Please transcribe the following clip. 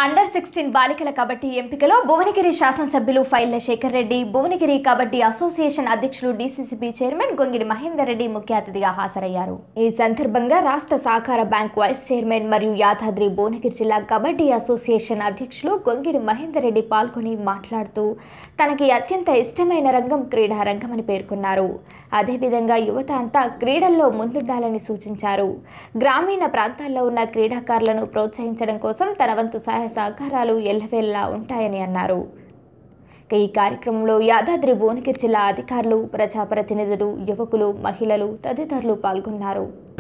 under sixteen బాలికల కబడ్డీ ఎంపికలో భువనగిరి శాసనసభ్యులు ఫైళ్ల శేఖర్ రెడ్డి భువనగిరి కబడ్డీ అసోసియేషన్ అధ్యక్షులు డీసీసీబీ చైర్మన్ గొంగిడి మహేందర్ రెడ్డి ముఖ్య అతిథిగా హాజరయ్యారు ఈ సందర్భంగా రాష్ట్ర సహకార బ్యాంక్ వైస్ చైర్మన్ మరియు యాదాద్రి భువనగిరి జిల్లా కబడ్డీ అసోసియేషన్ అధ్యక్షులు గొంగిడి మహేందర్ రెడ్డి పాల్గొని మాట్లాడుతూ తనకి అత్యంత ఇష్టమైన రంగం క్రీడా రంగం అని పేర్కొన్నారు అదేవిధంగా యువత అంతా క్రీడల్లో ముందుండాలని సూచించారు గ్రామీణ ప్రాంతాల్లో ఉన్న క్రీడాకారులను ప్రోత్సహించడం కోసం తన వంతు సహాయ సహకారాలు ఎల్లవేళలా ఉంటాయని అన్నారు ఇక ఈ కార్యక్రమంలో యాదాద్రి భువనగిరి జిల్లా అధికారులు ప్రజాప్రతినిధులు యువకులు మహిళలు తదితరులు పాల్గొన్నారు